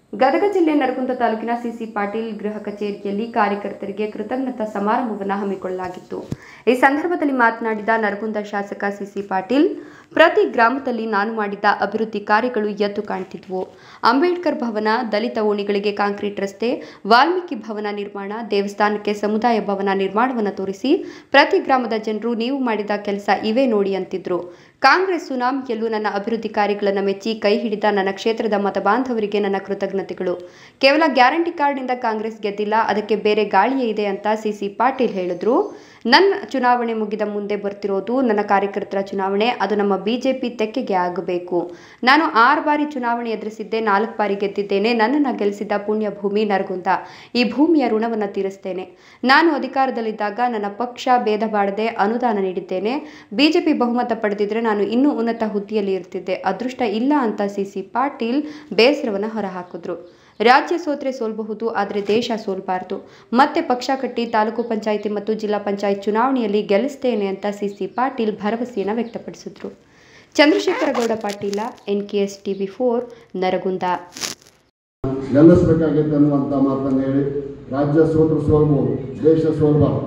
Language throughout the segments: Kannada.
ಗದಗ ಜಿಲ್ಲೆ ನರಗುಂದ ತಾಲೂಕಿನ ಸಿಸಿ ಪಾಟೀಲ್ ಗೃಹ ಕಚೇರಿಯಲ್ಲಿ ಕಾರ್ಯಕರ್ತರಿಗೆ ಕೃತಜ್ಞತಾ ಸಮಾರಂಭವನ್ನು ಹಮ್ಮಿಕೊಳ್ಳಲಾಗಿತ್ತು ಈ ಸಂದರ್ಭದಲ್ಲಿ ಮಾತನಾಡಿದ ನರಗುಂದ ಶಾಸಕ ಸಿಸಿ ಪಾಟೀಲ್ ಪ್ರತಿ ಗ್ರಾಮದಲ್ಲಿ ನಾನು ಮಾಡಿದ ಅಭಿವೃದ್ಧಿ ಕಾರ್ಯಗಳು ಎದ್ದು ಕಾಣ್ತಿದ್ವು ಅಂಬೇಡ್ಕರ್ ಭವನ ದಲಿತ ಓಣಿಗಳಿಗೆ ಕಾಂಕ್ರೀಟ್ ರಸ್ತೆ ವಾಲ್ಮೀಕಿ ಭವನ ನಿರ್ಮಾಣ ದೇವಸ್ಥಾನಕ್ಕೆ ಸಮುದಾಯ ಭವನ ನಿರ್ಮಾಣವನ್ನು ತೋರಿಸಿ ಪ್ರತಿ ಗ್ರಾಮದ ಜನರು ನೀವು ಮಾಡಿದ ಕೆಲಸ ಇವೇ ನೋಡಿ ಅಂತಿದ್ರು ಕಾಂಗ್ರೆಸ್ ಸುನಾಮಿಯಲ್ಲೂ ನನ್ನ ಅಭಿವೃದ್ಧಿ ಕಾರ್ಯಗಳನ್ನು ಮೆಚ್ಚಿ ಕೈ ಹಿಡಿದ ನನ್ನ ಕ್ಷೇತ್ರದ ಮತ ಬಾಂಧವರಿಗೆ ನನ್ನ ಕೃತಜ್ಞತೆಗಳು ಕೇವಲ ಗ್ಯಾರಂಟಿ ಕಾರ್ಡ್ನಿಂದ ಕಾಂಗ್ರೆಸ್ ಗೆದ್ದಿಲ್ಲ ಅದಕ್ಕೆ ಬೇರೆ ಗಾಳಿಯೇ ಇದೆ ಅಂತ ಸಿಸಿ ಪಾಟೀಲ್ ಹೇಳಿದ್ರು ನನ್ನ ಚುನಾವಣೆ ಮುಗಿದ ಮುಂದೆ ಬರ್ತಿರೋದು ನನ್ನ ಕಾರ್ಯಕರ್ತರ ಚುನಾವಣೆ ಅದು ನಮ್ಮ ಬಿಜೆಪಿ ತೆಕ್ಕೆಗೆ ಆಗಬೇಕು ನಾನು ಆರು ಬಾರಿ ಚುನಾವಣೆ ಎದುರಿಸಿದ್ದೆ ನಾಲ್ಕು ಬಾರಿ ಗೆದ್ದಿದ್ದೇನೆ ನನ್ನನ್ನು ಗೆಲ್ಲಿಸಿದ ಪುಣ್ಯ ಭೂಮಿ ನರಗುಂದ ಈ ಭೂಮಿಯ ಋಣವನ್ನು ತೀರಿಸ್ತೇನೆ ನಾನು ಅಧಿಕಾರದಲ್ಲಿದ್ದಾಗ ನನ್ನ ಪಕ್ಷ ಭೇದ ಬಾಡದೆ ಅನುದಾನ ನೀಡಿದ್ದೇನೆ ಬಿಜೆಪಿ ಬಹುಮತ ಪಡೆದಿದ್ರೆ ನಾನು ಇನ್ನೂ ಉನ್ನತ ಹುದ್ದೆಯಲ್ಲಿ ಇರ್ತಿದ್ದೆ ಅದೃಷ್ಟ ಇಲ್ಲ ಅಂತ ಸಿಸಿ ಪಾಟೀಲ್ ಬೇಸರವನ್ನು ಹೊರಹಾಕಿದ್ರು ರಾಜ್ಯ ಸೋತ್ರೆ ಸೋಲ್ಬಹುದು ಆದರೆ ದೇಶ ಸೋಲ್ಬಾರದು ಮತ್ತೆ ಪಕ್ಷ ಕಟ್ಟಿ ತಾಲೂಕು ಪಂಚಾಯಿತಿ ಮತ್ತು ಜಿಲ್ಲಾ ಪಂಚಾಯತ್ ಚುನಾವಣೆಯಲ್ಲಿ ಗೆಲ್ಲಿಸ್ತೇನೆ ಅಂತ ಸಿಸಿ ಪಾಟೀಲ್ ಭರವಸೆಯನ್ನು ವ್ಯಕ್ತಪಡಿಸಿದ್ರು Chandrashekhara Gowda Patil N K S TV four Nargund ಗೆಲ್ಲಿಸಬೇಕಾಗಿತ್ತು ಅನ್ನುವಂಥ ಮಾತನ್ನು ಹೇಳಿ ರಾಜ್ಯ ಸೋತರು ಸೋಲ್ಬೋದು ದೇಶ ಸೋಲ್ಬಾರ್ದು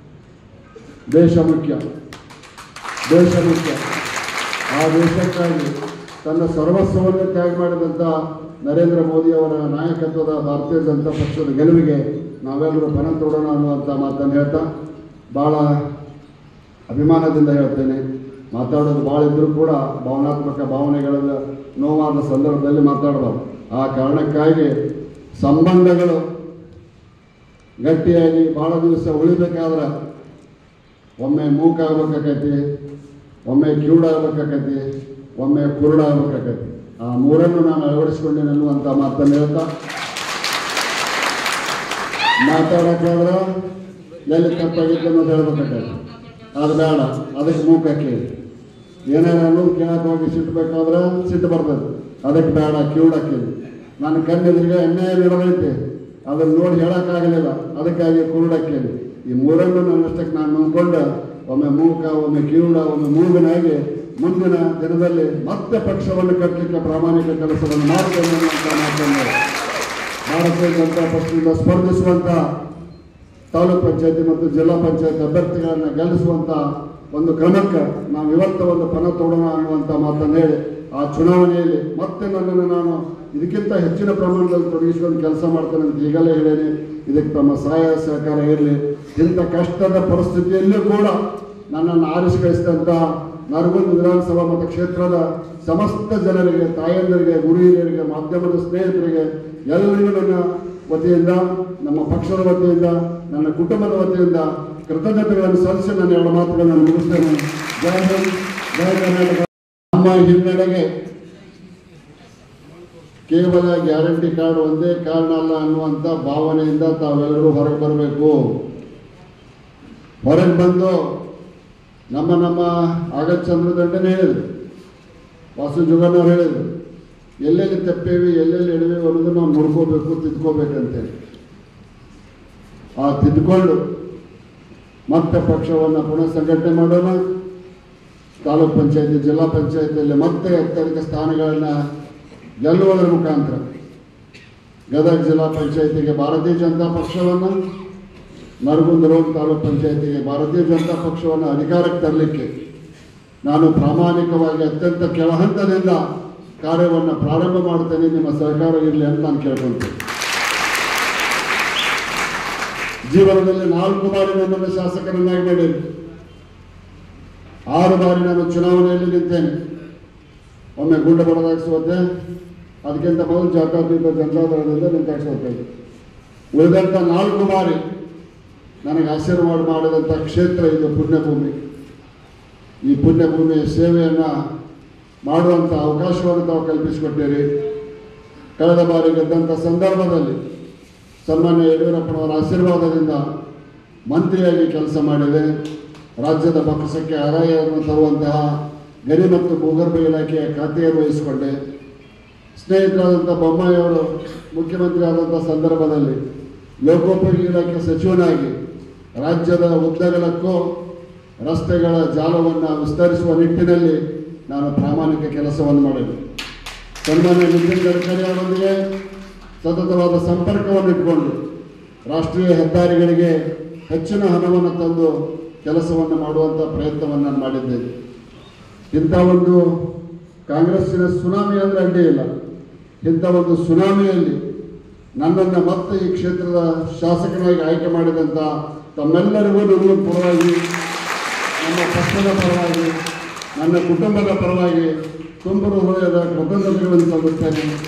ದೇಶ ಮುಖ್ಯ ದೇಶ ಮುಖ್ಯ ಆ ದೇಶಕ್ಕಾಗಿ ತನ್ನ ಸರ್ವಸ್ವವನ್ನು ತ್ಯಾಗ ಮಾಡಿದಂಥ ನರೇಂದ್ರ ಮೋದಿಯವರ ನಾಯಕತ್ವದ ಭಾರತೀಯ ಜನತಾ ಪಕ್ಷದ ಗೆಲುವಿಗೆ ನಾವೆಲ್ಲರೂ ಪಣ ತೊಡೋಣ ಅನ್ನುವಂಥ ಮಾತನ್ನು ಹೇಳ್ತಾ ಭಾಳ ಅಭಿಮಾನದಿಂದ ಹೇಳ್ತೇನೆ ಮಾತಾಡೋದು ಭಾಳ ಇದ್ದರೂ ಕೂಡ ಭಾವನಾತ್ಮಕ ಭಾವನೆಗಳಲ್ಲಿ ನೋವಾದ ಸಂದರ್ಭದಲ್ಲಿ ಮಾತಾಡಬಾರ್ದು ಆ ಕಾರಣಕ್ಕಾಗಿ ಸಂಬಂಧಗಳು ಗಟ್ಟಿಯಾಗಿ ಭಾಳ ದಿವಸ ಉಳಿಬೇಕಾದ್ರೆ ಒಮ್ಮೆ ಮೂಕಾಗ್ಬೇಕಾಕೈತಿ ಒಮ್ಮೆ ಕಿವುಡಾಗ್ಬೇಕಾಕೈತಿ ಒಮ್ಮೆ ಕುರುಡಾಗ್ಬೇಕಾಕೈತಿ ಆ ಮೂರನ್ನು ನಾನು ಅಳವಡಿಸ್ಕೊಂಡೇನೆ ಅನ್ನುವಂಥ ಮಾತನ್ನು ಹೇಳ್ತಾ ಮಾತಾಡೋಕ್ಕಾದ್ರೆ ಎಲ್ಲಿ ತಪ್ಪಾಗಿತ್ತು ಅನ್ನೋದು ಹೇಳ್ಬೇಕಾಗೈತಿ ಅದು ಬೇಡ ಅದಕ್ಕೆ ಮೂಕ ಕೇಳಿ ಏನಾರ ಅನ್ನೋದು ಕೇಳಕ್ಕೆ ಹೋಗಿ ಸಿಟ್ಟು ಬೇಕಾದ್ರೆ ಸಿಟ್ಟು ಬರ್ತದೆ ಅದಕ್ಕೆ ಬೇಡ ಕಿವುಡ ಕೇಳಿ ನನ್ನ ಕಣ್ಣೆದುರಿಗೆ ಅನ್ಯಾಯ ನಡೆದೈತಿ ಅದನ್ನು ನೋಡಿ ಹೇಳೋಕ್ಕಾಗಲಿಲ್ಲ ಅದಕ್ಕಾಗಿ ಕುರುಡ ಕೇಳಿ ಈ ಮೂರನ್ನು ನನ್ನಷ್ಟಕ್ಕೆ ನಾನು ನಂಬ್ಕೊಂಡು ಒಮ್ಮೆ ಮೂಕ ಒಮ್ಮೆ ಕಿವುಡ ಒಮ್ಮೆ ಮೂಗನಾಗಿ ಮುಂದಿನ ದಿನದಲ್ಲಿ ಮತ್ತೆ ಪಕ್ಷವನ್ನು ಕಟ್ಟಲಿಕ್ಕೆ ಪ್ರಾಮಾಣಿಕ ಕೆಲಸವನ್ನು ಮಾಡ್ತೇನೆ ಅನ್ನುವಂಥ ಮಾತನ್ನು ಭಾರತೀಯ ಜನತಾ ಪಕ್ಷದಿಂದ ಸ್ಪರ್ಧಿಸುವಂಥ ತಾಲೂಕ್ ಪಂಚಾಯತಿ ಮತ್ತು ಜಿಲ್ಲಾ ಪಂಚಾಯತ್ ಅಭ್ಯರ್ಥಿಗಳನ್ನು ಗೆಲ್ಲಿಸುವಂಥ ಒಂದು ಕ್ರಮಕ್ಕೆ ನಾವು ಇವತ್ತು ಒಂದು ಪಣ ತೊಡೋಣ ಅನ್ನುವಂಥ ಮಾತನ್ನು ಹೇಳಿ ಆ ಚುನಾವಣೆಯಲ್ಲಿ ಮತ್ತೆ ನನ್ನನ್ನು ನಾನು ಇದಕ್ಕಿಂತ ಹೆಚ್ಚಿನ ಪ್ರಮಾಣದಲ್ಲಿ ತೊಡಗಿಸಿಕೊಂಡು ಕೆಲಸ ಮಾಡ್ತೇನೆ ಅಂತ ಈಗಲೇ ಹೇಳೇನೆ ಇದಕ್ಕೆ ತಮ್ಮ ಸಹಾಯ ಸಹಕಾರ ಇರಲಿ ಇಂಥ ಕಷ್ಟದ ಪರಿಸ್ಥಿತಿಯಲ್ಲೂ ಕೂಡ ನನ್ನನ್ನು ಆರಿಸಿ ಕಳಿಸಿದಂಥ ನರಗುಂದ ವಿಧಾನಸಭಾ ಮತಕ್ಷೇತ್ರದ ಸಮಸ್ತ ಜನರಿಗೆ ತಾಯಂದರಿಗೆ ಗುರು ಹಿರಿಯರಿಗೆ ಮಾಧ್ಯಮದ ಸ್ನೇಹಿತರಿಗೆ ಎಲ್ಲರಿಗೂ ನನ್ನ ವತಿಯಿಂದ ನಮ್ಮ ಪಕ್ಷದ ವತಿಯಿಂದ ನನ್ನ ಕುಟುಂಬದ ವತಿಯಿಂದ ಕೃತಜ್ಞತೆಗಳನ್ನು ಸಲ್ಲಿಸಿ ನನ್ನ ಎರಡು ಮಾತುಗಳನ್ನು ಮುಗಿಸ್ತೇನೆ ಜಯ ಹಿಂದ್ ಜಯ ಕರ್ನಾಟಕ ನಮ್ಮ ಹಿನ್ನಡೆಗೆ ಕೇವಲ ಗ್ಯಾರಂಟಿ ಕಾರ್ಡ್ ಒಂದೇ ಕಾರಣ ಅಲ್ಲ ಅನ್ನುವಂಥ ಭಾವನೆಯಿಂದ ತಾವೆಲ್ಲರೂ ಹೊರಗೆ ಬರಬೇಕು ಹೊರಗೆ ಬಂದು ನಮ್ಮ ನಮ್ಮ ಆಗತ್ ಚಂದ್ರದಂಡನೇ ಹೇಳಿದ್ರು ವಾಸು ಜುಗನ್ನವ್ರು ಹೇಳಿದ್ರು ಎಲ್ಲೆಲ್ಲಿ ತಪ್ಪೇವಿ ಎಲ್ಲೆಲ್ಲಿ ಎಡವೇವಿ ಅನ್ನೋದು ನಾವು ನೋಡ್ಕೋಬೇಕು ತಿದ್ಕೋಬೇಕಂತೇಳಿ ಆ ತಿದ್ಕೊಂಡು ಮತ್ತೆ ಪಕ್ಷವನ್ನು ಪುನಃ ಸಂಘಟನೆ ಮಾಡೋಣ ತಾಲೂಕ್ ಪಂಚಾಯತಿ ಜಿಲ್ಲಾ ಪಂಚಾಯತಿಯಲ್ಲಿ ಮತ್ತೆ ಅತ್ಯಧಿಕ ಸ್ಥಾನಗಳನ್ನು ಗೆಲ್ಲುವುದರ ಮುಖಾಂತರ ಗದಗ ಜಿಲ್ಲಾ ಪಂಚಾಯತಿಗೆ ಭಾರತೀಯ ಜನತಾ ಪಕ್ಷವನ್ನು ನರಗುಂದ ರೋಡ್ ತಾಲೂಕ್ ಪಂಚಾಯತಿಗೆ ಭಾರತೀಯ ಜನತಾ ಪಕ್ಷವನ್ನು ಅಧಿಕಾರಕ್ಕೆ ತರಲಿಕ್ಕೆ ನಾನು ಪ್ರಾಮಾಣಿಕವಾಗಿ ಅತ್ಯಂತ ಕೆಳಹಂತದಿಂದ ಕಾರ್ಯವನ್ನು ಪ್ರಾರಂಭ ಮಾಡ್ತೇನೆ ನಿಮ್ಮ ಸಹಕಾರ ಇರಲಿ ಅಂತ ನಾನು ಕೇಳ್ಕೊಳ್ತೇನೆ ಜೀವನದಲ್ಲಿ ನಾಲ್ಕು ಬಾರಿ ನನ್ನನ್ನು ಶಾಸಕರನ್ನಾಗಿ ಮಾಡಿರಿ ಆರು ಬಾರಿ ನಾನು ಚುನಾವಣೆಯಲ್ಲಿ ನಿಂತೇನೆ ಒಮ್ಮೆ ಗುಂಡ ಬಡದಾಗ ಸೋತೆ ಅದಕ್ಕಿಂತ ಮೊದಲು ಜಾತ್ಯತೀತ ಜನತಾದಳದಿಂದ ನಿಂತಾಗ ಸೋತೆ ಉಳಿದಂಥ ನಾಲ್ಕು ಬಾರಿ ನನಗೆ ಆಶೀರ್ವಾದ ಮಾಡಿದಂಥ ಕ್ಷೇತ್ರ ಇದು ಪುಣ್ಯಭೂಮಿ ಈ ಪುಣ್ಯಭೂಮಿಯ ಸೇವೆಯನ್ನು ಮಾಡುವಂಥ ಅವಕಾಶವನ್ನು ತಾವು ಕಲ್ಪಿಸಿಕೊಟ್ಟಿರಿ ಕಳೆದ ಬಾರಿ ಗೆದ್ದಂಥ ಸಂದರ್ಭದಲ್ಲಿ ಸನ್ಮಾನ್ಯ ಯಡಿಯೂರಪ್ಪನವರ ಆಶೀರ್ವಾದದಿಂದ ಮಂತ್ರಿಯಾಗಿ ಕೆಲಸ ಮಾಡಿದೆ ರಾಜ್ಯದ ಬೊಕ್ಕಸಕ್ಕೆ ಆದಾಯವನ್ನು ತರುವಂತಹ ಗಣಿ ಮತ್ತು ಭೂಗರ್ಭ ಇಲಾಖೆಯ ಖಾತೆಯನ್ನು ವಹಿಸಿಕೊಂಡೆ ಸ್ನೇಹಿತರಾದಂಥ ಬೊಮ್ಮಾಯಿಯವರು ಮುಖ್ಯಮಂತ್ರಿ ಆದಂಥ ಸಂದರ್ಭದಲ್ಲಿ ಲೋಕೋಪಯೋಗಿ ಇಲಾಖೆ ಸಚಿವನಾಗಿ ರಾಜ್ಯದ ಉದ್ದಗಲಕ್ಕೂ ರಸ್ತೆಗಳ ಜಾಲವನ್ನು ವಿಸ್ತರಿಸುವ ನಿಟ್ಟಿನಲ್ಲಿ ನಾನು ಪ್ರಾಮಾಣಿಕ ಕೆಲಸವನ್ನು ಮಾಡಿದೆ ಸನ್ಮಾನ್ಯ ನಿತಿನ್ ಗಡ್ಕರಿ ಅವರೊಂದಿಗೆ ಸತತವಾದ ಸಂಪರ್ಕವನ್ನು ಇಟ್ಕೊಂಡು ರಾಷ್ಟ್ರೀಯ ಹೆದ್ದಾರಿಗಳಿಗೆ ಹೆಚ್ಚಿನ ಹಣವನ್ನು ತಂದು ಕೆಲಸವನ್ನು ಮಾಡುವಂಥ ಪ್ರಯತ್ನವನ್ನು ನಾನು ಮಾಡಿದ್ದೇನೆ ಇಂಥ ಒಂದು ಕಾಂಗ್ರೆಸ್ಸಿನ ಸುನಾಮಿ ಅಂದರೆ ಅಡ್ಡಿ ಇಲ್ಲ ಇಂಥ ಒಂದು ಸುನಾಮಿಯಲ್ಲಿ ನನ್ನನ್ನು ಮತ್ತೆ ಈ ಕ್ಷೇತ್ರದ ಶಾಸಕನಾಗಿ ಆಯ್ಕೆ ಮಾಡಿದಂಥ ತಮ್ಮೆಲ್ಲರಿಗೂ ನನ್ನ ಪರವಾಗಿ ನಮ್ಮ ಪಕ್ಷದ ಪರವಾಗಿ ನನ್ನ ಕುಟುಂಬದ ಪರವಾಗಿ ತುಂಬ ಹೃದಯದ ಕೃತಜ್ಞತೆಗಳನ್ನು ಸಲ್ಲಿಸ್ತೇನೆ